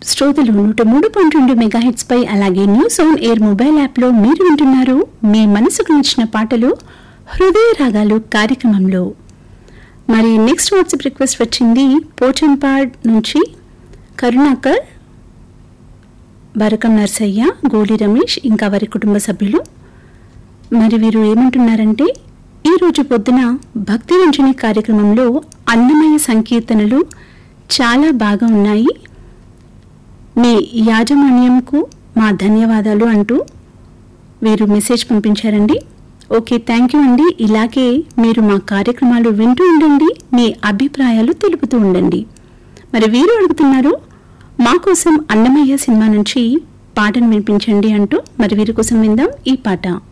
శ్రోతలు నూట మూడు పాయింట్ రెండు మెగాహెట్స్ పై అలాగే news on air mobile app లో మీరు వింటున్నారు మీ మనసుకు నచ్చిన పాటలు హృదయ రాగాలు కార్యక్రమంలో మరి నెక్స్ట్ వాట్సాప్ రిక్వెస్ట్ వచ్చింది పోచంపాడ్ నుంచి కరుణాకర్ బరకం నర్సయ్య గోలి రమేష్ ఇంకా వారి కుటుంబ సభ్యులు మరి వీరు ఏమంటున్నారంటే ఈ రోజు పొద్దున భక్తి రంజని కార్యక్రమంలో అన్నమయ సంకీర్తనలు చాలా బాగా ఉన్నాయి మీ యాజమాన్యంకు మా ధన్యవాదాలు అంటూ వీరు మెసేజ్ పంపించారండి ఓకే థ్యాంక్ యూ అండి ఇలాగే మీరు మా కార్యక్రమాలు వింటూ ఉండండి మీ అభిప్రాయాలు తెలుపుతూ ఉండండి మరి వీరు అడుగుతున్నారు మా కోసం అన్నమయ్య సినిమా నుంచి పాటను వినిపించండి అంటూ మరి వీరి కోసం విందాం ఈ పాట